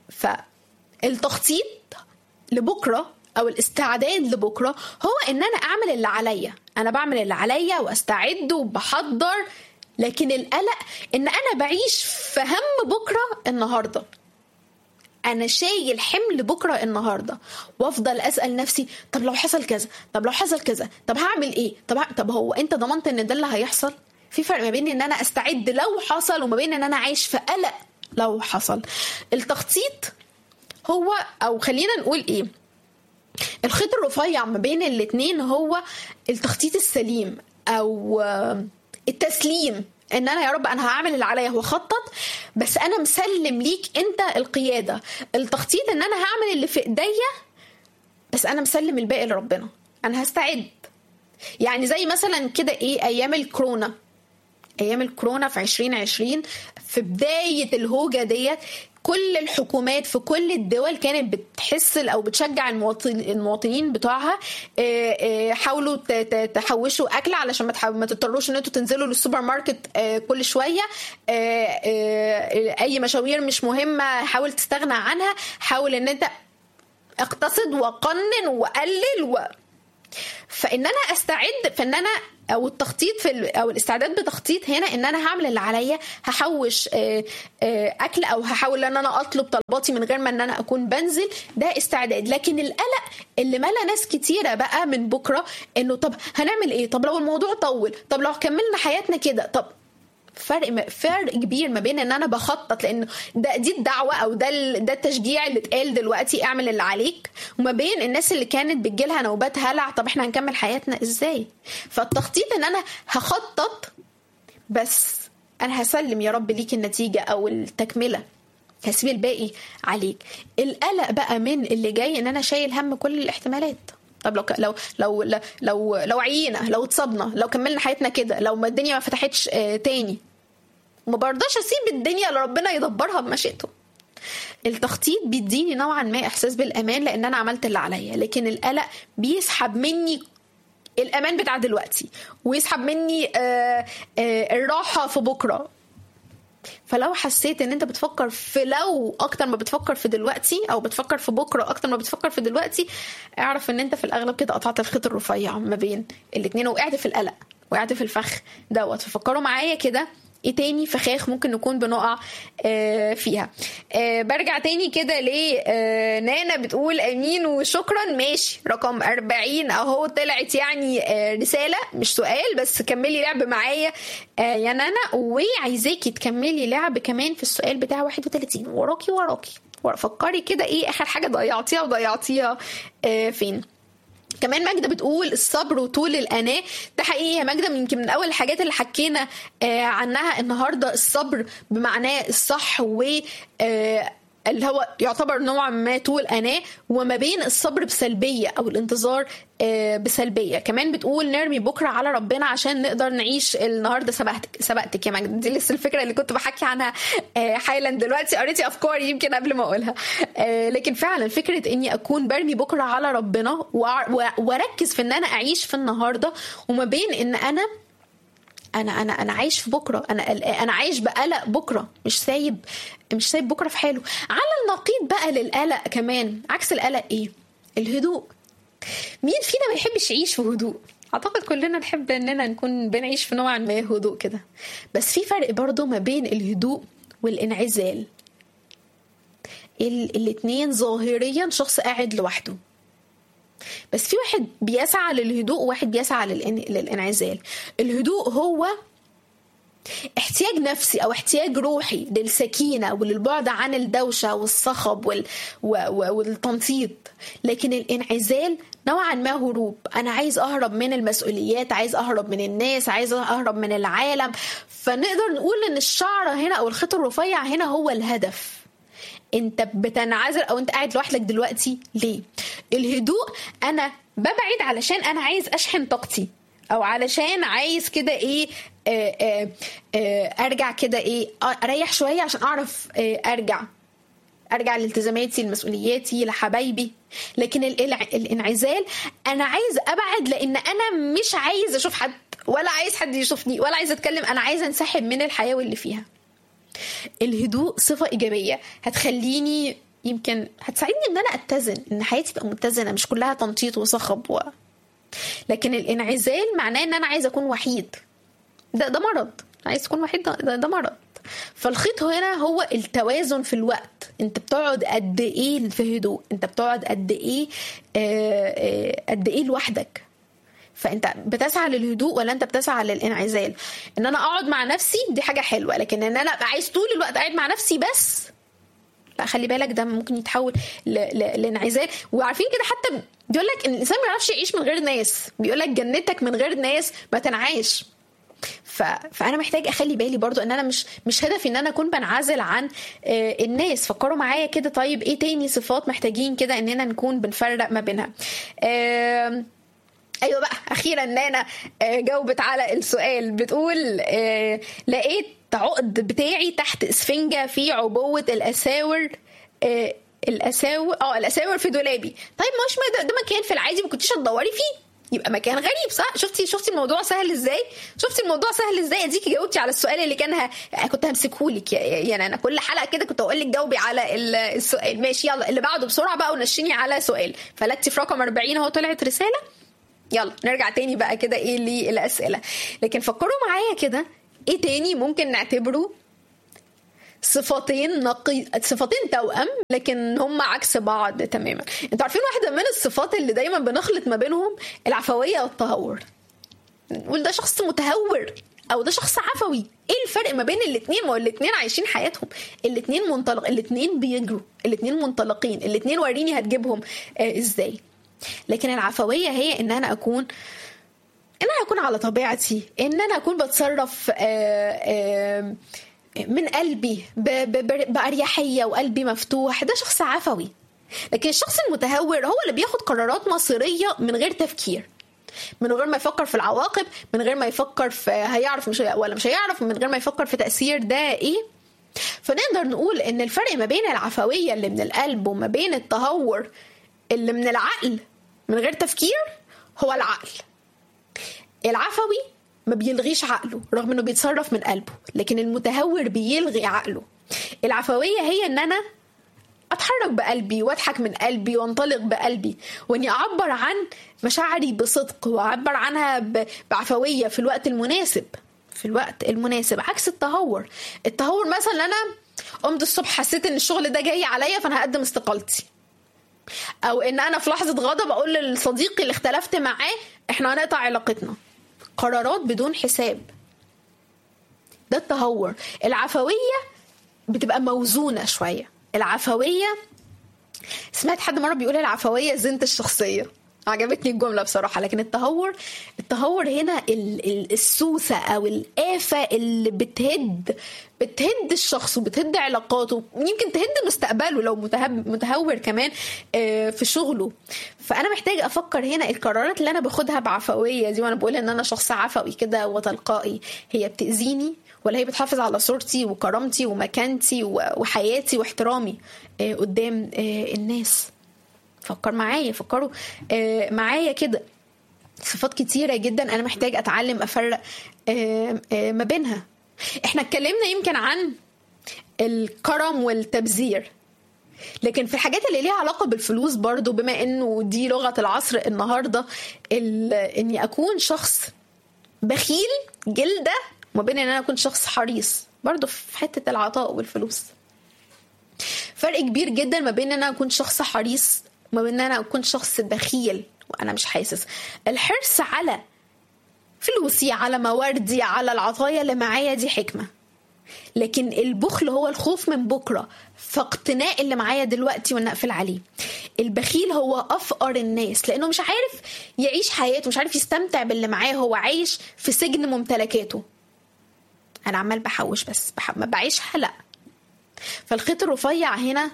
فالتخطيط لبكره او الاستعداد لبكره هو ان انا اعمل اللي عليا انا بعمل اللي عليا واستعد وبحضر لكن القلق ان انا بعيش في هم بكره النهارده انا شايل حمل بكره النهارده وافضل اسال نفسي طب لو حصل كذا طب لو حصل كذا طب هعمل ايه طب ه... طب هو انت ضمنت ان ده اللي هيحصل في فرق ما بين ان انا استعد لو حصل وما بين ان انا عايش في قلق لو حصل التخطيط هو او خلينا نقول ايه الخيط الرفيع ما بين الاتنين هو التخطيط السليم او آه، التسليم ان انا يا رب انا هعمل اللي عليا واخطط بس انا مسلم ليك انت القياده التخطيط ان انا هعمل اللي في ايديا بس انا مسلم الباقي لربنا انا هستعد يعني زي مثلا كده ايه ايام الكورونا ايام الكورونا في 2020 في بدايه الهوجه ديت كل الحكومات في كل الدول كانت بتحس او بتشجع المواطنين بتوعها حاولوا تحوشوا اكل علشان ما تضطروش ان انتوا تنزلوا للسوبر ماركت كل شويه اي مشاوير مش مهمه حاول تستغنى عنها حاول ان انت اقتصد وقنن وقلل و... فان انا استعد فان انا او التخطيط في او الاستعداد بتخطيط هنا ان انا هعمل اللي عليا هحوش اكل او هحاول ان انا اطلب طلباتي من غير ما ان انا اكون بنزل ده استعداد لكن القلق اللي ملا ناس كتيره بقى من بكره انه طب هنعمل ايه طب لو الموضوع طول طب لو كملنا حياتنا كده طب فرق فرق كبير ما بين ان انا بخطط لان ده دي الدعوه او ده ده التشجيع اللي اتقال دلوقتي اعمل اللي عليك وما بين الناس اللي كانت بتجيلها نوبات هلع طب احنا هنكمل حياتنا ازاي فالتخطيط ان انا هخطط بس انا هسلم يا رب ليك النتيجه او التكمله هسيب الباقي عليك القلق بقى من اللي جاي ان انا شايل هم كل الاحتمالات طب لو لو لو لو لو, لو عيينا لو اتصابنا لو كملنا حياتنا كده لو ما الدنيا ما فتحتش آه تاني ما برضاش اسيب الدنيا اللي ربنا يدبرها بمشيئته التخطيط بيديني نوعا ما احساس بالامان لان انا عملت اللي عليا لكن القلق بيسحب مني الامان بتاع دلوقتي ويسحب مني آآ آآ الراحه في بكره فلو حسيت ان انت بتفكر في لو اكتر ما بتفكر في دلوقتي او بتفكر في بكره اكتر ما بتفكر في دلوقتي اعرف ان انت في الاغلب كده قطعت الخيط الرفيع ما بين الاتنين وقعت في القلق وقعت في الفخ دوت ففكروا معايا كده ايه تاني فخاخ ممكن نكون بنقع آه فيها آه برجع تاني كده لنانا بتقول امين وشكرا ماشي رقم 40 اهو طلعت يعني آه رساله مش سؤال بس كملي لعب معايا يا نانا وعايزاكي تكملي لعب كمان في السؤال بتاع 31 وراكي وراكي فكري كده ايه اخر حاجه ضيعتيها وضيعتيها فين كمان ماجدة بتقول الصبر وطول الأناة ده حقيقي يا ماجدة يمكن من أول الحاجات اللي حكينا عنها النهاردة الصبر بمعناه الصح و اللي هو يعتبر نوع ما طول أناة وما بين الصبر بسلبية أو الانتظار بسلبية كمان بتقول نرمي بكرة على ربنا عشان نقدر نعيش النهاردة سبقتك سبقتك يا مجد دي لسه الفكرة اللي كنت بحكي عنها حالا دلوقتي قريتي أفكاري يمكن قبل ما أقولها لكن فعلا فكرة إني أكون برمي بكرة على ربنا وأركز في إن أنا أعيش في النهاردة وما بين إن أنا انا انا انا عايش في بكره انا انا عايش بقلق بكره مش سايب مش سايب بكره في حاله على النقيض بقى للقلق كمان عكس القلق ايه الهدوء مين فينا ما يحبش يعيش في هدوء اعتقد كلنا نحب اننا نكون بنعيش في نوع ما هدوء كده بس في فرق برضه ما بين الهدوء والانعزال الاتنين ظاهريا شخص قاعد لوحده بس في واحد بيسعى للهدوء وواحد بيسعى للانعزال الهدوء هو احتياج نفسي او احتياج روحي للسكينه وللبعد عن الدوشه والصخب وال... والتنطيط لكن الانعزال نوعا ما هروب انا عايز اهرب من المسؤوليات عايز اهرب من الناس عايز اهرب من العالم فنقدر نقول ان الشعره هنا او الخيط الرفيع هنا هو الهدف انت بتنعزل او انت قاعد لوحدك دلوقتي ليه الهدوء انا ببعد علشان انا عايز اشحن طاقتي او علشان عايز كده ايه آآ آآ آآ ارجع كده ايه اريح شويه عشان اعرف ارجع ارجع لالتزاماتي لمسؤولياتي لحبايبي لكن الانعزال انا عايز ابعد لان انا مش عايز اشوف حد ولا عايز حد يشوفني ولا عايز اتكلم انا عايز انسحب من الحياه واللي فيها الهدوء صفه ايجابيه هتخليني يمكن هتساعدني ان انا اتزن ان حياتي تبقى متزنه مش كلها تنطيط وصخب و... لكن الانعزال معناه ان انا عايز اكون وحيد ده ده مرض عايز تكون وحيد ده, ده مرض فالخيط هنا هو التوازن في الوقت انت بتقعد قد ايه في هدوء انت بتقعد قد ايه آه قد ايه لوحدك فانت بتسعى للهدوء ولا انت بتسعى للانعزال ان انا اقعد مع نفسي دي حاجه حلوه لكن ان انا ابقى عايز طول الوقت قاعد مع نفسي بس لا خلي بالك ده ممكن يتحول لانعزال وعارفين كده حتى بيقول لك ان الانسان ما يعرفش يعيش من غير ناس بيقول لك جنتك من غير ناس ما تنعاش ف... فانا محتاج اخلي بالي برضو ان انا مش مش هدفي ان انا اكون بنعزل عن آه، الناس فكروا معايا كده طيب ايه تاني صفات محتاجين كده اننا نكون بنفرق ما بينها آم، ايوه بقى اخيرا نانا آه، جاوبت على السؤال بتقول آه، لقيت عقد بتاعي تحت اسفنجه في عبوه الاساور آه، الاساور اه الاساور في دولابي طيب مش ما ده, ده مكان في العادي ما كنتيش هتدوري فيه يبقى مكان غريب صح شفتي شفتي الموضوع سهل ازاي شفتي الموضوع سهل ازاي اديكي جاوبتي على السؤال اللي كان ه... كنت همسكهولك يا- يعني انا كل حلقه كده كنت اقول لك جاوبي على ال- السؤال ماشي يلا اللي بعده بسرعه بقى ونشيني على سؤال فلتي في رقم 40 اهو طلعت رساله يلا نرجع تاني بقى كده ايه للاسئله لكن فكروا معايا كده ايه تاني ممكن نعتبره صفتين نقي صفتين توأم لكن هم عكس بعض تماما انتوا عارفين واحده من الصفات اللي دايما بنخلط ما بينهم العفويه والتهور نقول ده شخص متهور او ده شخص عفوي ايه الفرق ما بين الاتنين ما هو الاتنين عايشين حياتهم الاتنين منطلق الاتنين بيجروا الاتنين منطلقين الاتنين وريني هتجيبهم آه ازاي لكن العفويه هي ان انا اكون ان انا اكون على طبيعتي ان انا اكون بتصرف آه، آه، من قلبي ب- ب- ب- باريحيه وقلبي مفتوح ده شخص عفوي لكن الشخص المتهور هو اللي بياخد قرارات مصيريه من غير تفكير من غير ما يفكر في العواقب من غير ما يفكر في هيعرف مش هي- ولا مش هيعرف من غير ما يفكر في تاثير ده ايه فنقدر نقول ان الفرق ما بين العفويه اللي من القلب وما بين التهور اللي من العقل من غير تفكير هو العقل العفوي ما بيلغيش عقله رغم انه بيتصرف من قلبه لكن المتهور بيلغي عقله العفويه هي ان انا اتحرك بقلبي واضحك من قلبي وانطلق بقلبي واني اعبر عن مشاعري بصدق واعبر عنها ب- بعفويه في الوقت المناسب في الوقت المناسب عكس التهور التهور مثلا انا قمت الصبح حسيت ان الشغل ده جاي عليا فانا هقدم استقالتي او ان انا في لحظه غضب اقول لصديقي اللي اختلفت معاه احنا هنقطع علاقتنا قرارات بدون حساب ده التهور العفويه بتبقى موزونه شويه العفويه سمعت حد مره بيقول العفويه زينه الشخصيه عجبتني الجمله بصراحه لكن التهور التهور هنا ال- ال- السوسه او الافه اللي بتهد بتهد الشخص وبتهد علاقاته يمكن تهد مستقبله لو متهب متهور كمان آه، في شغله فانا محتاج افكر هنا القرارات اللي انا باخدها بعفويه دي وانا بقول ان انا شخص عفوي كده وتلقائي هي بتاذيني ولا هي بتحافظ على صورتي وكرامتي ومكانتي و- وحياتي واحترامي آه، قدام آه، الناس فكر معايا فكروا آه، معايا كده صفات كتيرة جدا أنا محتاج أتعلم أفرق آه، آه، ما بينها احنا اتكلمنا يمكن عن الكرم والتبذير لكن في الحاجات اللي ليها علاقة بالفلوس برضو بما انه دي لغة العصر النهاردة ال- اني اكون شخص بخيل جلدة ما بين ان انا اكون شخص حريص برضو في حتة العطاء والفلوس فرق كبير جدا ما بين ان انا اكون شخص حريص وما بين ان انا اكون شخص بخيل وانا مش حاسس الحرص على فلوسي على مواردي على العطايا اللي معايا دي حكمه لكن البخل هو الخوف من بكره فاقتناء اللي معايا دلوقتي وان اقفل عليه البخيل هو افقر الناس لانه مش عارف يعيش حياته مش عارف يستمتع باللي معاه هو عايش في سجن ممتلكاته انا عمال بحوش بس بح... ما بعيشها لا فالخيط الرفيع هنا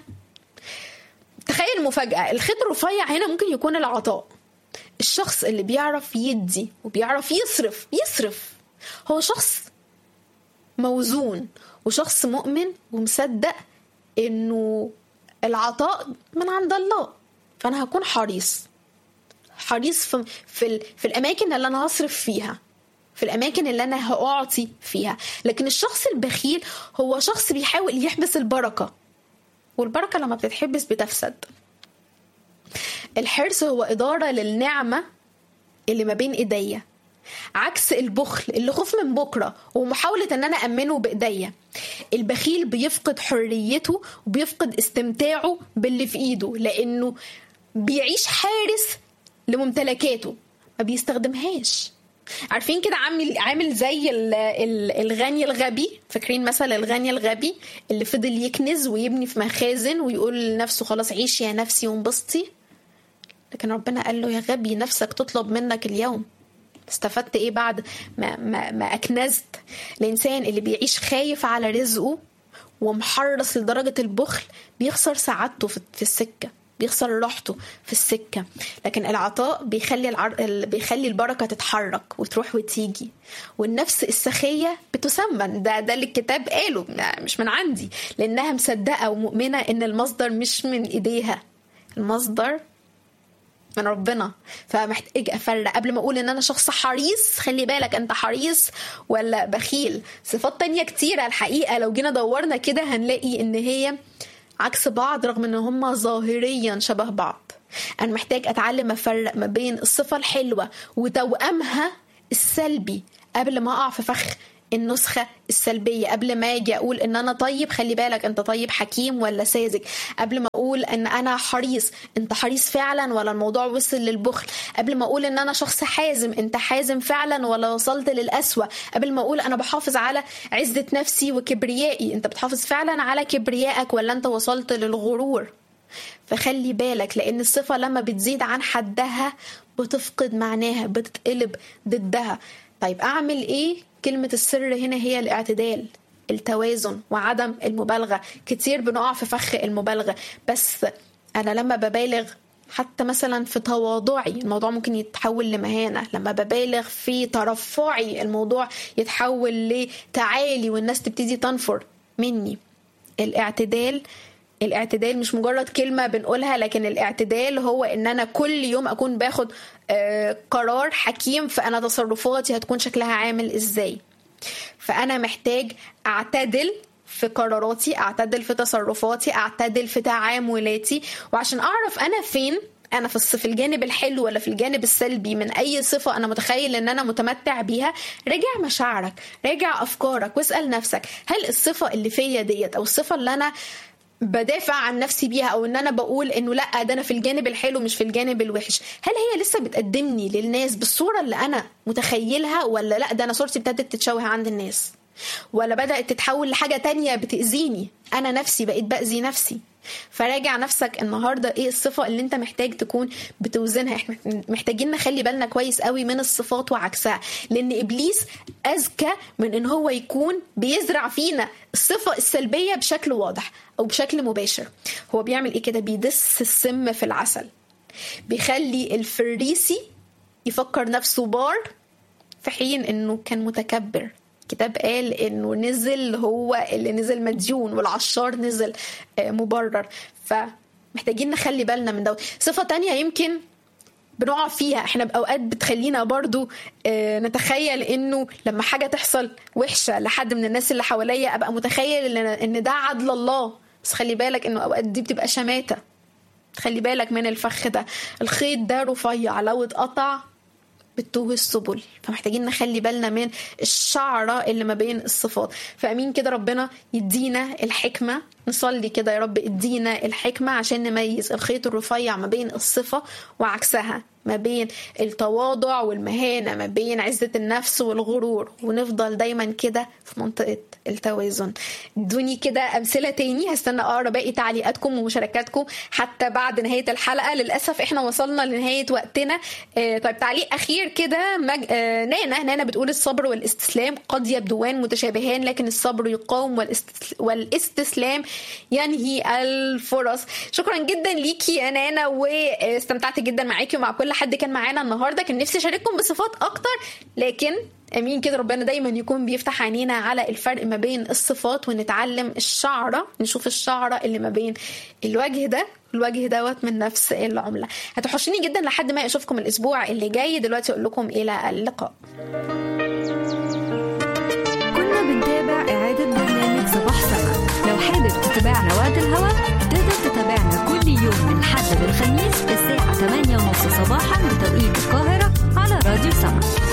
تخيل مفاجأة الخيط الرفيع هنا ممكن يكون العطاء الشخص اللي بيعرف يدي وبيعرف يصرف يصرف هو شخص موزون وشخص مؤمن ومصدق انه العطاء من عند الله فانا هكون حريص حريص في في, ال- في الاماكن اللي انا هصرف فيها في الاماكن اللي انا هاعطي فيها لكن الشخص البخيل هو شخص بيحاول يحبس البركه والبركه لما بتتحبس بتفسد الحرص هو اداره للنعمه اللي ما بين ايديا عكس البخل اللي خوف من بكره ومحاوله ان انا امنه بايديا البخيل بيفقد حريته وبيفقد استمتاعه باللي في ايده لانه بيعيش حارس لممتلكاته ما بيستخدمهاش عارفين كده عامل عامل زي ال- ال- الغني الغبي فاكرين مثل الغني الغبي اللي فضل يكنز ويبني في مخازن ويقول لنفسه خلاص عيشي يا نفسي وانبسطي لكن ربنا قال له يا غبي نفسك تطلب منك اليوم استفدت ايه بعد ما, ما, ما اكنزت الإنسان اللي بيعيش خايف على رزقه ومحرص لدرجة البخل بيخسر سعادته في السكة بيخسر راحته في السكة لكن العطاء بيخلي العر... بيخلي البركة تتحرك وتروح وتيجي والنفس السخية بتسمن ده ده اللي الكتاب قاله مش من عندي لأنها مصدقة ومؤمنة إن المصدر مش من إيديها المصدر من ربنا فمحتاج افرق قبل ما اقول ان انا شخص حريص خلي بالك انت حريص ولا بخيل صفات تانية كتيرة الحقيقة لو جينا دورنا كده هنلاقي ان هي عكس بعض رغم ان هما ظاهريا شبه بعض انا محتاج اتعلم افرق ما بين الصفة الحلوة وتوأمها السلبي قبل ما اقع في فخ النسخة السلبية قبل ما اجي اقول ان انا طيب خلي بالك انت طيب حكيم ولا ساذج قبل ما اقول ان انا حريص انت حريص فعلا ولا الموضوع وصل للبخل قبل ما اقول ان انا شخص حازم انت حازم فعلا ولا وصلت للأسوأ قبل ما اقول انا بحافظ على عزة نفسي وكبريائي انت بتحافظ فعلا على كبريائك ولا انت وصلت للغرور فخلي بالك لان الصفة لما بتزيد عن حدها بتفقد معناها بتتقلب ضدها طيب اعمل ايه كلمة السر هنا هي الاعتدال التوازن وعدم المبالغة كتير بنقع في فخ المبالغة بس أنا لما ببالغ حتى مثلا في تواضعي الموضوع ممكن يتحول لمهانة لما ببالغ في ترفعي الموضوع يتحول لتعالي والناس تبتدي تنفر مني الاعتدال الاعتدال مش مجرد كلمة بنقولها لكن الاعتدال هو ان انا كل يوم اكون باخد آه قرار حكيم فانا تصرفاتي هتكون شكلها عامل ازاي فانا محتاج اعتدل في قراراتي اعتدل في تصرفاتي اعتدل في تعاملاتي وعشان اعرف انا فين انا في في الجانب الحلو ولا في الجانب السلبي من اي صفه انا متخيل ان انا متمتع بيها راجع مشاعرك راجع افكارك واسال نفسك هل الصفه اللي فيا ديت او الصفه اللي انا بدافع عن نفسي بيها او ان انا بقول انه لا ده انا في الجانب الحلو مش في الجانب الوحش هل هي لسه بتقدمني للناس بالصوره اللي انا متخيلها ولا لا ده انا صورتي ابتدت تتشوه عند الناس ولا بدات تتحول لحاجه تانية بتاذيني انا نفسي بقيت باذي نفسي فراجع نفسك النهارده ايه الصفه اللي انت محتاج تكون بتوزنها احنا محتاجين نخلي بالنا كويس قوي من الصفات وعكسها لان ابليس اذكى من ان هو يكون بيزرع فينا الصفه السلبيه بشكل واضح او بشكل مباشر هو بيعمل ايه كده بيدس السم في العسل بيخلي الفريسي يفكر نفسه بار في حين انه كان متكبر الكتاب قال انه نزل هو اللي نزل مديون والعشار نزل مبرر فمحتاجين نخلي بالنا من دوت صفه تانية يمكن بنقع فيها احنا باوقات بتخلينا برضو نتخيل انه لما حاجه تحصل وحشه لحد من الناس اللي حواليا ابقى متخيل ان ده عدل الله بس خلي بالك انه اوقات دي بتبقى شماته خلي بالك من الفخ ده الخيط ده رفيع لو اتقطع بتوه السبل فمحتاجين نخلي بالنا من الشعرة اللي ما بين الصفات فأمين كده ربنا يدينا الحكمة نصلي كده يا رب ادينا الحكمة عشان نميز الخيط الرفيع ما بين الصفة وعكسها ما بين التواضع والمهانة ما بين عزة النفس والغرور ونفضل دايما كده في منطقة التوازن ادوني كده أمثلة تاني هستنى أقرأ باقي تعليقاتكم ومشاركاتكم حتى بعد نهاية الحلقة للأسف احنا وصلنا لنهاية وقتنا اه طيب تعليق أخير كده مج... اه نانا نانا بتقول الصبر والاستسلام قد يبدوان متشابهان لكن الصبر يقاوم والاست... والاستسلام ينهي الفرص شكرا جدا ليكي يا نانا واستمتعت جدا معاكي ومع كل حد كان معانا النهارده كان نفسي اشارككم بصفات اكتر لكن امين كده ربنا دايما يكون بيفتح عينينا على الفرق ما بين الصفات ونتعلم الشعره نشوف الشعره اللي ما بين الوجه ده الوجه دوت من نفس العمله هتوحشوني جدا لحد ما اشوفكم الاسبوع اللي جاي دلوقتي اقول لكم الى اللقاء كنا بنتابع اعاده برنامج صباح سما لو حابب تتابعنا وقت الهوا تقدر تتابعنا كل يوم من حد للخميس الساعه 8:30 صباحا بتوقيت القاهره على راديو سما